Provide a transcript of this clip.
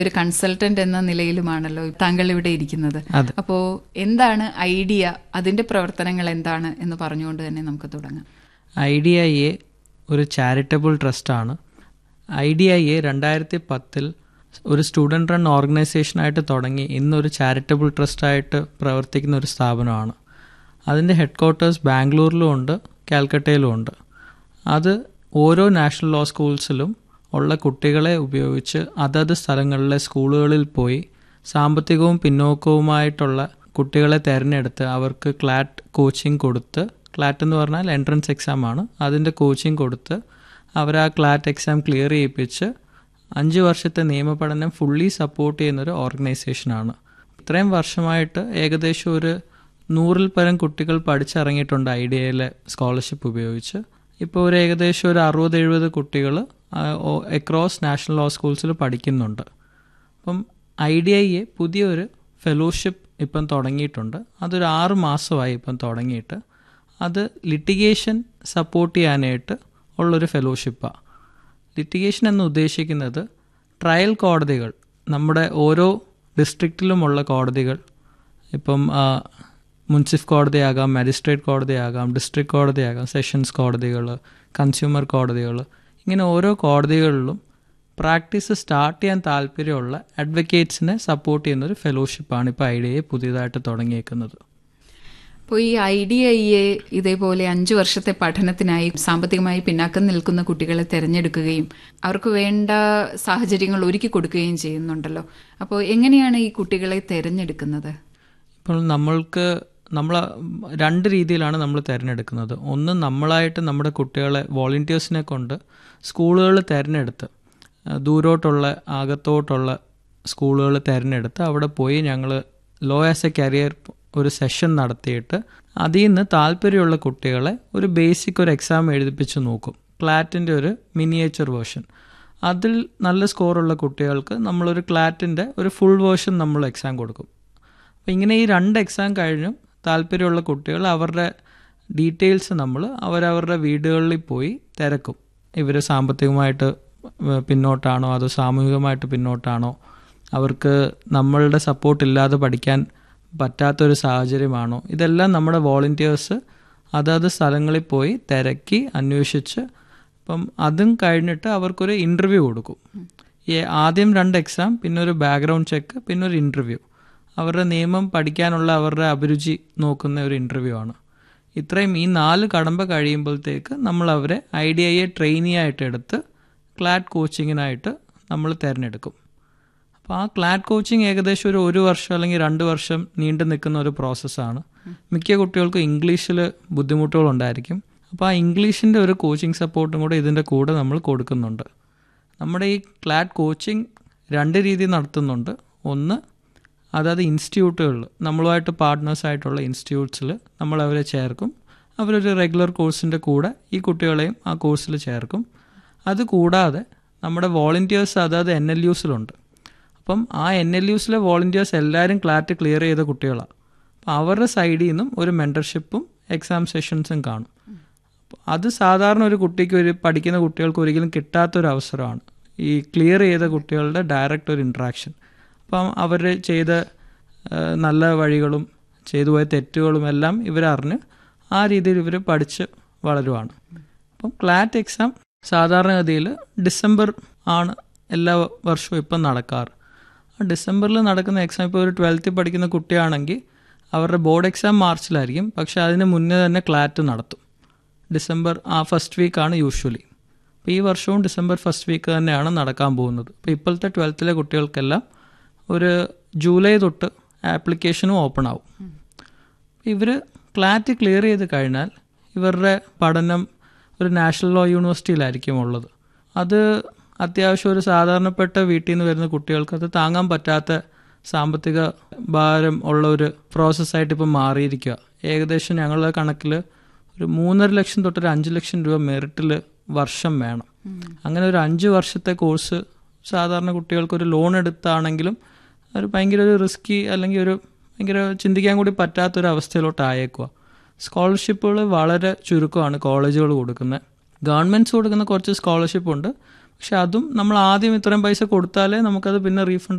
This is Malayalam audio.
ഒരു കൺസൾട്ടന്റ് എന്ന നിലയിലുമാണല്ലോ താങ്കൾ ഇവിടെ ഇരിക്കുന്നത് അതെ. അപ്പോ എന്താണ് ഐഡിയ അതിന്റെ പ്രവർത്തനങ്ങൾ എന്താണ് എന്ന് പറഞ്ഞുകൊണ്ട് തന്നെ നമുക്ക് തുടങ്ങാം ഐ ഡി ഐ എ ഒരു ചാരിറ്റബിൾ ട്രസ്റ്റാണ് ഐ ഡി ഐ എ രണ്ടായിരത്തി പത്തിൽ ഒരു സ്റ്റുഡൻറ് റൺ ഓർഗനൈസേഷനായിട്ട് തുടങ്ങി ഇന്നൊരു ചാരിറ്റബിൾ ട്രസ്റ്റായിട്ട് പ്രവർത്തിക്കുന്ന ഒരു സ്ഥാപനമാണ് അതിൻ്റെ ഹെഡ് ക്വാർട്ടേഴ്സ് ബാംഗ്ലൂരിലും ഉണ്ട് കാൽക്കട്ടയിലും ഉണ്ട് അത് ഓരോ നാഷണൽ ലോ സ്കൂൾസിലും ഉള്ള കുട്ടികളെ ഉപയോഗിച്ച് അതത് സ്ഥലങ്ങളിലെ സ്കൂളുകളിൽ പോയി സാമ്പത്തികവും പിന്നോക്കവുമായിട്ടുള്ള കുട്ടികളെ തിരഞ്ഞെടുത്ത് അവർക്ക് ക്ലാറ്റ് കോച്ചിങ് കൊടുത്ത് ക്ലാറ്റ് എന്ന് പറഞ്ഞാൽ എൻട്രൻസ് എക്സാം ആണ് അതിൻ്റെ കോച്ചിങ് കൊടുത്ത് അവർ ആ ക്ലാറ്റ് എക്സാം ക്ലിയർ ചെയ്യിപ്പിച്ച് അഞ്ച് വർഷത്തെ നിയമപഠനം ഫുള്ളി സപ്പോർട്ട് ചെയ്യുന്നൊരു ഓർഗനൈസേഷനാണ് ഇത്രയും വർഷമായിട്ട് ഏകദേശം ഒരു നൂറിൽ പരം കുട്ടികൾ പഠിച്ചിറങ്ങിയിട്ടുണ്ട് ഐ ഡി ഐയിലെ സ്കോളർഷിപ്പ് ഉപയോഗിച്ച് ഇപ്പോൾ ഒരു ഏകദേശം ഒരു അറുപത് എഴുപത് കുട്ടികൾ എക്രോസ് നാഷണൽ ലോ സ്കൂൾസിൽ പഠിക്കുന്നുണ്ട് അപ്പം ഐ ഡി ഐ എ പുതിയൊരു ഫെലോഷിപ്പ് ഇപ്പം തുടങ്ങിയിട്ടുണ്ട് അതൊരു ആറ് മാസമായി ഇപ്പം തുടങ്ങിയിട്ട് അത് ലിറ്റിഗേഷൻ സപ്പോർട്ട് ചെയ്യാനായിട്ട് ഉള്ളൊരു ഫെലോഷിപ്പാണ് ലിറ്റിഗേഷൻ എന്ന് ഉദ്ദേശിക്കുന്നത് ട്രയൽ കോടതികൾ നമ്മുടെ ഓരോ ഡിസ്ട്രിക്റ്റിലുമുള്ള കോടതികൾ ഇപ്പം ആ, മുൻസിഫ് കോടതിയാകാം മജിസ്ട്രേറ്റ് കോടതിയാകാം ഡിസ്ട്രിക്ട് കോടതിയാകാം സെഷൻസ് കോടതികൾ കൺസ്യൂമർ കോടതികൾ ഇങ്ങനെ ഓരോ കോടതികളിലും പ്രാക്ടീസ് സ്റ്റാർട്ട് ചെയ്യാൻ താല്പര്യമുള്ള അഡ്വക്കേറ്റ്സിനെ സപ്പോർട്ട് ചെയ്യുന്ന ഒരു ഫെലോഷിപ്പാണ് ഇപ്പോൾ ഐ ഡി എ പുതിയതായിട്ട് തുടങ്ങിയേക്കുന്നത് അപ്പോൾ ഈ ഐ ഡി ഐ എ ഇതേപോലെ അഞ്ചു വർഷത്തെ പഠനത്തിനായി സാമ്പത്തികമായി പിന്നാക്കം നിൽക്കുന്ന കുട്ടികളെ തിരഞ്ഞെടുക്കുകയും അവർക്ക് വേണ്ട സാഹചര്യങ്ങൾ ഒരുക്കി കൊടുക്കുകയും ചെയ്യുന്നുണ്ടല്ലോ അപ്പോൾ എങ്ങനെയാണ് ഈ കുട്ടികളെ തിരഞ്ഞെടുക്കുന്നത് ഇപ്പോൾ നമ്മൾക്ക് നമ്മൾ രണ്ട് രീതിയിലാണ് നമ്മൾ തിരഞ്ഞെടുക്കുന്നത് ഒന്ന് നമ്മളായിട്ട് നമ്മുടെ കുട്ടികളെ വോളണ്ടിയേഴ്സിനെ കൊണ്ട് സ്കൂളുകൾ തിരഞ്ഞെടുത്ത് ആ, ദൂരോട്ടുള്ള അകത്തോട്ടുള്ള സ്കൂളുകൾ തിരഞ്ഞെടുത്ത് അവിടെ പോയി ഞങ്ങൾ ലോ ആസ് എ കരിയർ ഒരു സെഷൻ നടത്തിയിട്ട് അതിൽ നിന്ന് താല്പര്യമുള്ള കുട്ടികളെ ഒരു ബേസിക് ഒരു എക്സാം എഴുതിപ്പിച്ച് നോക്കും ക്ലാറ്റിൻ്റെ ഒരു മിനിയേച്ചർ വേർഷൻ അതിൽ നല്ല സ്കോറുള്ള കുട്ടികൾക്ക് നമ്മളൊരു ക്ലാറ്റിൻ്റെ ഒരു ഫുൾ വേർഷൻ നമ്മൾ എക്സാം കൊടുക്കും അപ്പോൾ ഇങ്ങനെ ഈ രണ്ട് എക്സാം കഴിഞ്ഞും താല്പര്യമുള്ള കുട്ടികൾ അവരുടെ ഡീറ്റെയിൽസ് നമ്മൾ അവരവരുടെ വീടുകളിൽ പോയി തിരക്കും ഇവർ സാമ്പത്തികമായിട്ട് പിന്നോട്ടാണോ അതോ സാമൂഹികമായിട്ട് പിന്നോട്ടാണോ അവർക്ക് നമ്മളുടെ സപ്പോർട്ട് ഇല്ലാതെ പഠിക്കാൻ പറ്റാത്തൊരു സാഹചര്യമാണോ ഇതെല്ലാം നമ്മുടെ വോളണ്ടിയേഴ്സ് അതത് സ്ഥലങ്ങളിൽ പോയി തിരക്കി അന്വേഷിച്ച് അപ്പം അതും കഴിഞ്ഞിട്ട് അവർക്കൊരു ഇൻ്റർവ്യൂ കൊടുക്കും ഈ ആദ്യം രണ്ട് എക്സാം പിന്നെ ഒരു ബാക്ക്ഗ്രൗണ്ട് ചെക്ക് പിന്നെ ഒരു ഇൻ്റർവ്യൂ അവരുടെ നിയമം പഠിക്കാനുള്ള അവരുടെ അഭിരുചി നോക്കുന്ന ഒരു ഇൻ്റർവ്യൂ ആണ് ഇത്രയും ഈ നാല് കടമ്പ കഴിയുമ്പോഴത്തേക്ക് നമ്മൾ അവരെ I D I A trainee ആയിട്ട് എടുത്ത് ക്ലാറ്റ് കോച്ചിങ്ങിനായിട്ട് നമ്മൾ തിരഞ്ഞെടുക്കും അപ്പോൾ ആ ക്ലാറ്റ് കോച്ചിങ് ഏകദേശം ഒരു ഒരു വർഷം അല്ലെങ്കിൽ രണ്ട് വർഷം നീണ്ടു നിൽക്കുന്ന ഒരു പ്രോസസ്സാണ് മിക്ക കുട്ടികൾക്കും ഇംഗ്ലീഷിൽ ബുദ്ധിമുട്ടുകളുണ്ടായിരിക്കും അപ്പോൾ ആ ഇംഗ്ലീഷിൻ്റെ ഒരു കോച്ചിങ് സപ്പോർട്ടും കൂടെ ഇതിൻ്റെ കൂടെ നമ്മൾ കൊടുക്കുന്നുണ്ട് നമ്മുടെ ഈ ക്ലാറ്റ് കോച്ചിങ് രണ്ട് രീതിയിൽ നടത്തുന്നുണ്ട് ഒന്ന് അതായത് ഇൻസ്റ്റിറ്റ്യൂട്ടുകളിൽ നമ്മളുമായിട്ട് പാർട്ട്നേഴ്സ് ആയിട്ടുള്ള ഇൻസ്റ്റിറ്റ്യൂട്ട്സിൽ നമ്മൾ അവരെ ചേർക്കും അവരൊരു റെഗുലർ കോഴ്സിൻ്റെ കൂടെ ഈ കുട്ടികളെയും ആ കോഴ്സിൽ ചേർക്കും അത് കൂടാതെ നമ്മുടെ വോളണ്ടിയേഴ്സ് അതായത് എൻ എൽ യുസിലുണ്ട് അപ്പം ആ എൻ എൽ യുസിലെ വോളണ്ടിയേഴ്സ് എല്ലാവരും ക്ലാറ്റ് ക്ലിയർ ചെയ്ത കുട്ടികളാണ് അപ്പം അവരുടെ സൈഡിൽ നിന്നും ഒരു മെൻറ്റർഷിപ്പും എക്സാം സെഷൻസും കാണും അപ്പൊ അത് സാധാരണ ഒരു കുട്ടിക്ക് ഒരു പഠിക്കുന്ന കുട്ടികൾക്ക് ഒരിക്കലും കിട്ടാത്തൊരു അവസരമാണ് ഈ ക്ലിയർ ചെയ്ത കുട്ടികളുടെ ഡയറക്റ്റ് ഒരു ഇൻട്രാക്ഷൻ അപ്പം അവർ ചെയ്ത ആ, നല്ല വഴികളും ചെയ്തു പോയ തെറ്റുകളും എല്ലാം ഇവരറിഞ്ഞ് ആ രീതിയിൽ ഇവർ പഠിച്ച് വളരുവാണ് അപ്പം ക്ലാറ്റ് എക്സാം സാധാരണഗതിയിൽ ഡിസംബർ ആണ് എല്ലാ വർഷവും ഇപ്പം നടക്കാറ് ആ ഡിസംബറിൽ നടക്കുന്ന എക്സാം ഇപ്പോൾ ഒരു ട്വൽത്തിൽ പഠിക്കുന്ന കുട്ടിയാണെങ്കിൽ അവരുടെ ബോർഡ് എക്സാം മാർച്ചിലായിരിക്കും പക്ഷെ അതിന് മുന്നേ തന്നെ ക്ലാറ്റ് നടത്തും ഡിസംബർ ആ ഫസ്റ്റ് വീക്കാണ് യൂഷ്വലി അപ്പോൾ ഈ വർഷവും ഡിസംബർ ഫസ്റ്റ് വീക്ക് തന്നെയാണ് നടക്കാൻ പോകുന്നത് അപ്പോൾ ഇപ്പോഴത്തെ ട്വൽത്തിലെ കുട്ടികൾക്കെല്ലാം ഒരു ജൂലൈ തൊട്ട് ആപ്ലിക്കേഷനും ഓപ്പൺ ആവും ഇവർ ക്ലാറ്റ് ക്ലിയർ ചെയ്ത് കഴിഞ്ഞാൽ ഇവരുടെ പഠനം ഒരു നാഷണൽ ലോ യൂണിവേഴ്സിറ്റിയിലായിരിക്കും ഉള്ളത് അത് അത്യാവശ്യം ഒരു സാധാരണപ്പെട്ട വീട്ടിൽ നിന്ന് വരുന്ന കുട്ടികൾക്ക് അത് താങ്ങാൻ പറ്റാത്ത സാമ്പത്തിക ഭാരം ഉള്ള ഒരു പ്രോസസ്സായിട്ട് ഇപ്പം മാറിയിരിക്കുക ഏകദേശം ഞങ്ങളുടെ കണക്കിൽ ഒരു മൂന്നര ലക്ഷം തൊട്ട് ഒരു അഞ്ച് ലക്ഷം രൂപ മെറിറ്റിൽ വർഷം വേണം അങ്ങനെ ഒരു അഞ്ച് വർഷത്തെ കോഴ്സ് സാധാരണ കുട്ടികൾക്ക് ഒരു ലോൺ എടുത്താണെങ്കിലും ഒരു ഭയങ്കര ഒരു റിസ്കി അല്ലെങ്കിൽ ഒരു ഭയങ്കര ചിന്തിക്കാൻ കൂടി പറ്റാത്തൊരു അവസ്ഥയിലോട്ട് ആയേക്കുക സ്കോളർഷിപ്പുകൾ വളരെ ചുരുക്കമാണ് കോളേജുകൾ കൊടുക്കുന്നത് ഗവൺമെൻറ്റ്സ് കൊടുക്കുന്ന കുറച്ച് സ്കോളർഷിപ്പ് ഉണ്ട് പക്ഷെ അതും നമ്മൾ ആദ്യം ഇത്രയും പൈസ കൊടുത്താലേ നമുക്കത് പിന്നെ റീഫണ്ട്